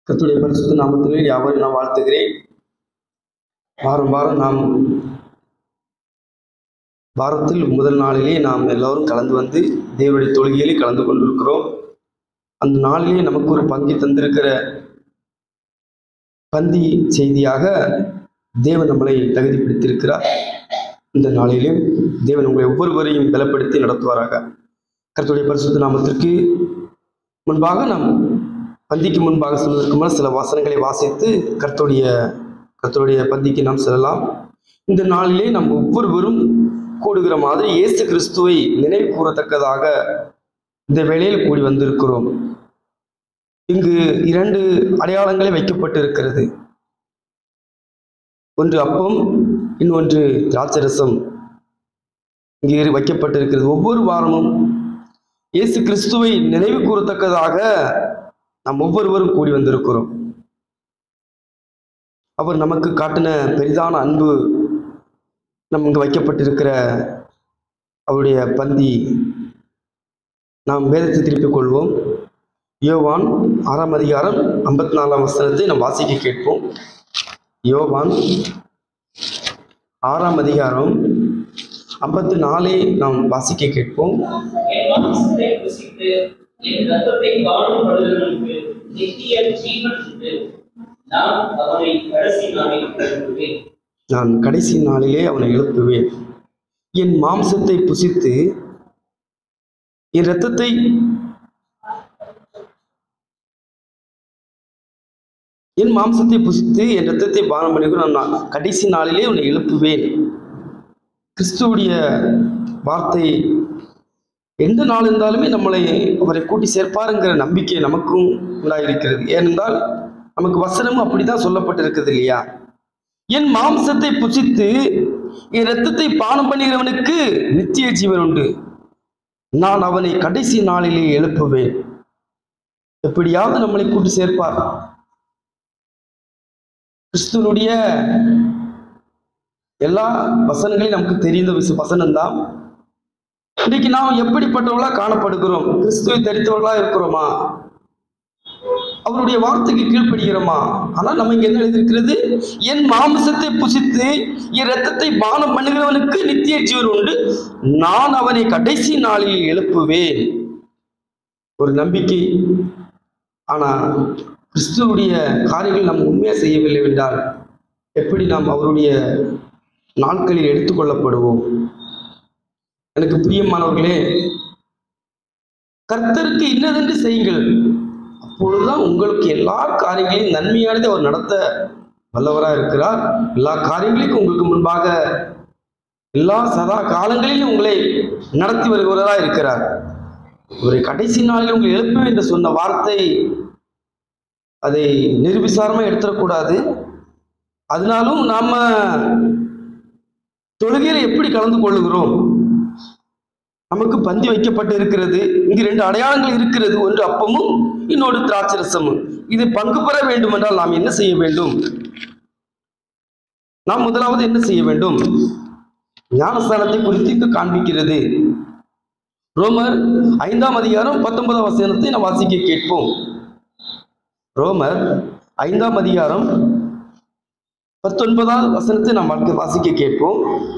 கர்த்தருடைய பரிசுத்த நாமத்திலே யாவரையும் நான் வாழ்த்துகிறேன் வாரம் வாரம் நாம் வாரத்தில் முதல் நாளிலே நாம் எல்லோரும் கலந்து வந்து தேவனுடைய தொழுகையிலே கலந்து கொண்டிருக்கிறோம் அந்த நாளிலே நமக்கு ஒரு பங்கை தந்திருக்கிற பந்தி செய்தியாக தேவன் நம்மளை தகுதிப்படுத்தியிருக்கிறார் இந்த நாளிலே தேவன் உங்களை ஒவ்வொருவரையும் பலப்படுத்தி நடத்துவாராக கர்த்தருடைய பரிசுத்த நாமத்திற்கு முன்பாக நாம் பந்திக்கு முன்பாக செல்வதற்கு முன்னால் சில வாசனங்களை வாசித்து கர்த்தருடைய கர்த்தருடைய பந்திக்கு நாம் செல்லலாம் இந்த நாளிலே நாம் ஒவ்வொருவரும் கூடுகிற மாதிரி இயேசு கிறிஸ்துவை நினைவு கூறத்தக்கதாக இந்த வேளையில் கூடி வந்திருக்கிறோம் இங்கு இரண்டு அடையாளங்களே வைக்கப்பட்டிருக்கிறது ஒன்று அப்பம் இன்னொன்று திராட்சரசம் இங்கே இரு- வைக்கப்பட்டிருக்கிறது ஒவ்வொரு வாரமும் இயேசு கிறிஸ்துவை நினைவு கூறத்தக்கதாக நாம் ஒவ்வொருவரும் கூடி வந்திருக்கிறோம் அவர் நமக்கு காட்டின பெரிதான அன்பு நம் இங்கு வைக்கப்பட்டிருக்கிற அவருடைய பந்தி நாம் வேதத்தை திருப்பிக் கொள்வோம் யோவான் ஆறாம் அதிகாரம் ஐம்பத்தி நாலாம் வசனத்தை நாம் வாசிக்க கேட்போம் யோவான் ஆறாம் அதிகாரம் ஐம்பத்தி நாலை நாம் வாசிக்க கேட்போம் என் மாம்சத்தை புசித்து என் ரத்தத்தை காணும் படுகிறவனுக்கு நித்திய ஜீவன் உண்டு நான் அவனை கடைசி நாளில் எழுப்புவேன் நான் கடைசி நாளிலே அவனை எழுப்புவேன் என் மாம்சத்தை புசித்து என் இரத்தத்தை என் மாம்சத்தை புசித்து என் இரத்தத்தை பானம் பண்ணி நான் கடைசி நாளிலே உன்னை எழுப்புவேன் கிறிஸ்துவுடைய வார்த்தை எந்த நாள் இருந்தாலுமே நம்மளை அவரை கூட்டி சேர்ப்பாருங்கிற நம்பிக்கை நமக்கும் உண்டாயிருக்கிறது ஏனென்றால் நமக்கு வசனமும் அப்படிதான் சொல்லப்பட்டிருக்கிறது இல்லையா என் மாம்சத்தை புசித்து என் இரத்தத்தை பானம் பண்ணுகிறவனுக்கு நித்திய ஜீவன் உண்டு நான் அவனை கடைசி நாளிலே எழுப்புவேன் எப்படியாவது நம்மளை கூட்டி சேர்ப்பார் கிறிஸ்துவனுடைய எல்லா வசனங்களையும் நமக்கு தெரிந்த விச வசனம்தான் இன்னைக்கு நாம் எப்படிப்பட்டவர்களா காணப்படுகிறோம் கிறிஸ்துவை தரித்தவர்களா இருக்கிறோமா அவருடைய வார்த்தைக்கு கீழ்ப்படுகிறோமா ஆனால் நம்ம இங்க என்ன எழுதியிருக்கிறது என் மாம்சத்தை புசித்து என் இரத்தத்தை பானம் பண்ணுகிறவனுக்கு நித்திய ஜீவன் உண்டு நான் அவனை கடைசி நாளில் எழுப்புவேன் ஒரு நம்பிக்கை ஆனா கிறிஸ்துவுடைய காரியங்கள் நாம் உண்மையாக செய்யவில்லை என்றால் எப்படி நாம் அவருடைய நாட்களில் எடுத்துக்கொள்ளப்படுவோம் எனக்கு பிரியமானவர்களே கர்த்தருக்கு இன்னதென்று செய்யுங்கள் அப்பொழுதுதான் உங்களுக்கு எல்லா காரியங்களையும் நன்மையானதை அவர் நடத்த வல்லவராக இருக்கிறார் எல்லா காரியங்களையும் உங்களுக்கு முன்பாக எல்லா சதா காலங்களிலும் உங்களை நடத்தி வருகிறவராக இருக்கிறார் ஒரு கடைசி நாளில் உங்களை எழுப்புவேன் என்று சொன்ன வார்த்தை அதை நிர்விசாரமாக எடுத்துடக்கூடாது அதனாலும் நாம தொழுகையில் எப்படி கலந்து கொள்ளுகிறோம் நமக்கு பந்தி வைக்கப்பட்டு இருக்கிறது இங்கு ரெண்டு அடையாளங்கள் இருக்கிறது ஒன்று அப்பமும் இன்னொரு திராட்சரசமும் இது பங்கு பெற வேண்டும் என்றால் நாம் என்ன செய்ய வேண்டும் நாம் முதலாவது என்ன செய்ய வேண்டும் ஞானஸ்தானத்தை குறித்து இங்கு காண்பிக்கிறது ரோமர் ஐந்தாம் அதிகாரம் பத்தொன்பதாம் வசனத்தை நாம் வாசிக்க கேட்போம் ரோமர் ஐந்தாம் அதிகாரம் பத்தொன்பதாம் வசனத்தை நாம் வாசிக்க- வாசிக்க கேட்போம்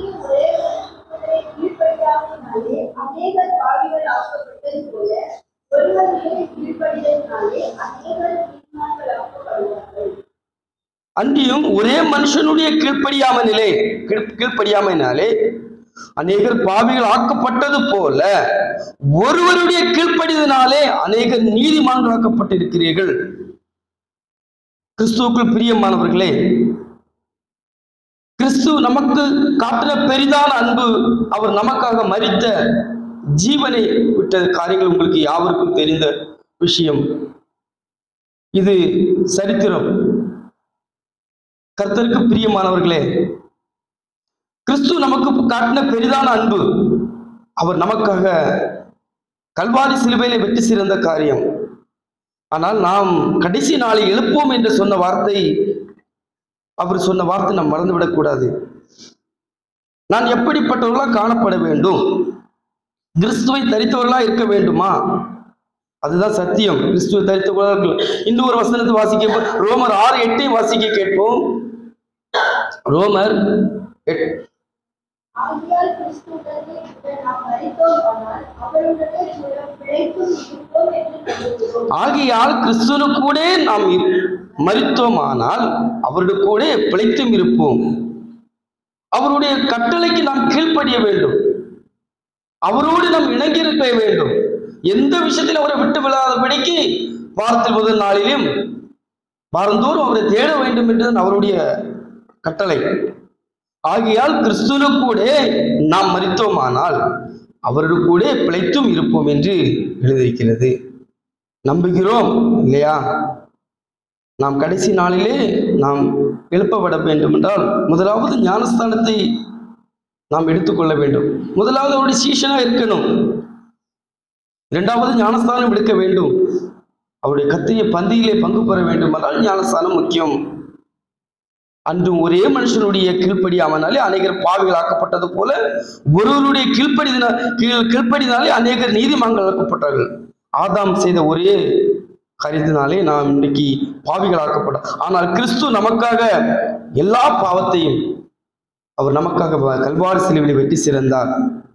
கீழ்ப்படியாமையினாலே அநேகர் பாவிகள் ஆக்கப்பட்டது போல ஒருவருக்கே கீழ்ப்படிதலினாலே அநேகர் நீதிமான்கள் ஆக்கப்படுவார்கள் அன்றியும் ஒரே மனுஷனுடைய கீழ்ப்படியாமனிலே கீழ்- கீழ்ப்படியாமையினாலே அநேகர் பாவிகள் ஆக்கப்பட்டது போல ஒருவருடைய கீழ்ப்படிதனாலே அநேகர் நீதிமான்கள் ஆக்கப்பட்டிருக்கிறீர்கள் கிறிஸ்துவுக்குள் பிரியமானவர்களே கிறிஸ்து நமக்கு காட்டின பெரிதான அன்பு அவர் நமக்காக மரித்த ஜீவனை விட்ட காரியங்கள் உங்களுக்கு யாவருக்கும் தெரிந்த விஷயம் இது சரித்திரம் கர்த்தருக்கு பிரியமானவர்களே கிறிஸ்து நமக்கு காட்டின பெரிதான அன்பு அவர் நமக்காக கல்வாரி சிலுவையிலே வெற்றி சிறந்த காரியம் ஆனால் நாம் கடைசி நாளில் எழுப்போம் என்று சொன்ன வார்த்தை அவர் சொன்ன வார்த்தை நாம் மறந்துவிடக்கூடாது நான் எப்படிப்பட்டவர்களாக காணப்பட வேண்டும் கிறிஸ்துவை தரித்தவர்களா இருக்க வேண்டுமா அதுதான் சத்தியம் கிறிஸ்துவ தரித்து கொள்ளார்கள் இன்னும் ஒரு வசனத்தை வாசிக்க ரோமர் ஆறு எட்டையும் வாசிக்க கேட்போம் ரோமர் எட் ஆகையால் கிறிஸ்துவுடனே கூட நாம் மரித்தோமானால் அவருடனே கூட பிழைத்தும் இருப்போம் என்று நம்புகிறோம் ஆகையால் கிறிஸ்துவனு கூட நாம் இரு- மரித்தோமானால் அவருடைய கூட பிழைத்தும் இருப்போம் அவருடைய கட்டளைக்கு நாம் கீழ்ப்படிய வேண்டும் அவரோடு நாம் இணங்கியிருக்க வேண்டும் எந்த விஷயத்தில் அவரை விட்டு விடாதபடிக்கு வாரத்தில் முதல் நாளிலும் வாரந்தோறும் அவரை தேட வேண்டும் என்றுதான் அவருடைய கட்டளை ஆகையால் கிறிஸ்துவனு கூட நாம் மரித்தோமானால் அவரோடு கூட பிழைத்தும் இருப்போம் என்று எழுதியிருக்கிறது நம்புகிறோம் இல்லையா நாம் கடைசி நாளிலே நாம் எழுப்பப்பட வேண்டும் என்றால் முதலாவது ஞானஸ்தானத்தை நாம் எடுத்துக்கொள்ள வேண்டும் முதலாவது அவருடைய சீஷனாக இருக்கணும் இரண்டாவது ஞானஸ்தானம் எடுக்க வேண்டும் அவருடைய கத்திரிய பந்தியிலே பங்கு பெற வேண்டும் என்றால் ஞானஸ்தானம் முக்கியம் அன்றும் ஒரே மனுஷனுடைய கீழ்ப்படியாமனாலே அநேகர் பாவிகள் ஆக்கப்பட்டது போல ஒருவருடைய கீழ்ப்படிதின கீழ் கீழ்ப்படினாலே அநேகர் நீதிமன்றம் ஆக்கப்பட்டார்கள் ஆதாம் செய்த ஒரே காரியத்தினாலே நாம் இன்னைக்கு பாவிகள் ஆக்கப்பட்ட ஆனால் கிறிஸ்து நமக்காக எல்லா பாவத்தையும் அவர் நமக்காக வ- கல்வாரி சிலுவையில் வெட்டி சிறந்தார்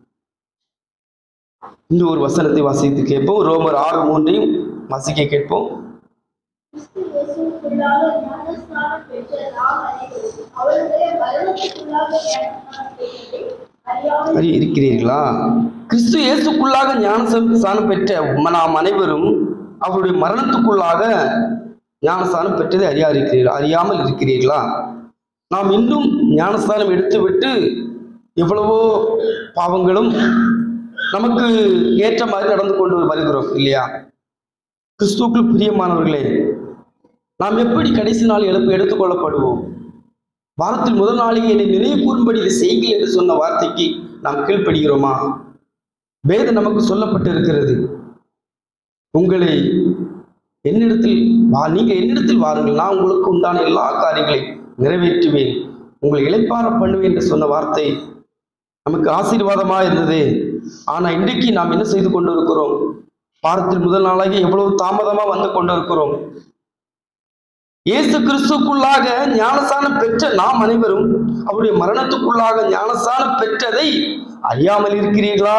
இன்னும் ஒரு வசனத்தை வாசித்து கேட்போம் ரோமர் ஆறு மூன்றையும் வாசிக்க கேட்போம் கிறிஸ்து இயேசுவுக்குள்ளாக ஞானஸ்நானம் பெற்ற நாம் அனைவரும் அவருடைய மரணத்துக்குள்ளாக ஞானஸ்நானம் பெற்றதை அறியாமல் அறி இருக்கிறீர்களா கிறிஸ்து இயேசுக்குள்ளாக ஞானசம் ஸ்நானம் பெற்ற நாம் அனைவரும் அவருடைய மரணத்துக்குள்ளாக ஞானஸ்தானம் பெற்றதை அறியா இருக்கிறீர்களா அறியாமல் இருக்கிறீர்களா நாம் இன்னும் ஞானஸ்தானம் எடுத்துவிட்டு எவ்வளவோ பாவங்களும் நமக்கு ஏற்ற மாதிரி நடந்து கொண்டு வருகிறோம் இல்லையா கிறிஸ்துவுக்குள் பிரியமானவர்களே நாம் எப்படி கடைசி நாள் எழுப்பு எடுத்துக்கொள்ளப்படுவோம் வாரத்தில் முதல் நாளில் என்னை நினைவு கூறும்படி இதை செய்யுங்கள் என்று சொன்ன வார்த்தைக்கு நாம் கீழ்ப்படுகிறோமா வேதம் நமக்கு சொல்லப்பட்டு இருக்கிறது உங்களை என்னிடத்தில் வா நீங்கள் என்னிடத்தில் வாருங்கள் நான் உங்களுக்கு உண்டான எல்லா காரியங்களை நிறைவேற்றுவேன் உங்களை இளைப்பார பண்ணுவேன் என்று சொன்ன வார்த்தை நமக்கு ஆசீர்வாதமாக இருந்தது ஆனால் இன்றைக்கு நாம் என்ன செய்து கொண்டிருக்கிறோம் வாரத்தில் முதல் நாளாகி எவ்வளவு தாமதமாக வந்து கொண்டிருக்கிறோம் இயேசு கிறிஸ்துக்குள்ளாக ஞானசானம் பெற்ற நாம் அனைவரும் அவருடைய மரணத்துக்குள்ளாக ஞானசானம் பெற்றதை அறியாமல் இருக்கிறீர்களா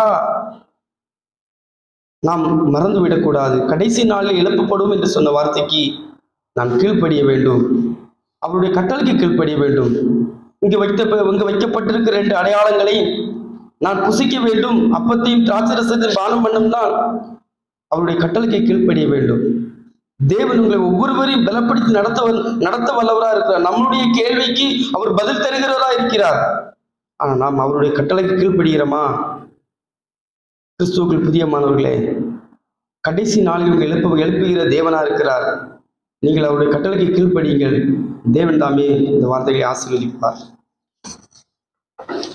நாம் மறந்து விடக்கூடாது கடைசி நாளில் எழுப்பப்படும் என்று சொன்ன வார்த்தைக்கு நாம் கீழ்ப்படிய வேண்டும் அவருடைய கட்டளைக்கு கீழ்ப்படிய வேண்டும் இங்கு வைத்த இங்கு வைக்கப்பட்டிருக்கிற ரெண்டு அடையாளங்களை நான் புசிக்க வேண்டும் அப்பத்தையும் திராட்சரசத்தையும் பானம் பண்ணும்னால் அவருடைய கட்டளைக்கு கீழ்ப்படிய வேண்டும் தேவன் உங்களை ஒவ்வொருவரையும் பலப்படுத்தி நடத்த வல்- நடத்த வல்லவராக இருக்கிறார் நம்முடைய கேள்விக்கு அவர் பதில் தருகிறவரா இருக்கிறார் ஆனால் நாம் அவருடைய கட்டளைக்கு கீழ்ப்படுகிறோமா கிறிஸ்துவுக்குள் பிரியமானவர்களே கடைசி நாளில் உங்கள் எழுப்ப எழுப்புகிற தேவனா இருக்கிறார் நீங்கள் அவருடைய கட்டளைக்கு கீழ்ப்படியுங்கள் தேவன் தாமே இந்த வார்த்தைகளை ஆசீர்வதிப்பார்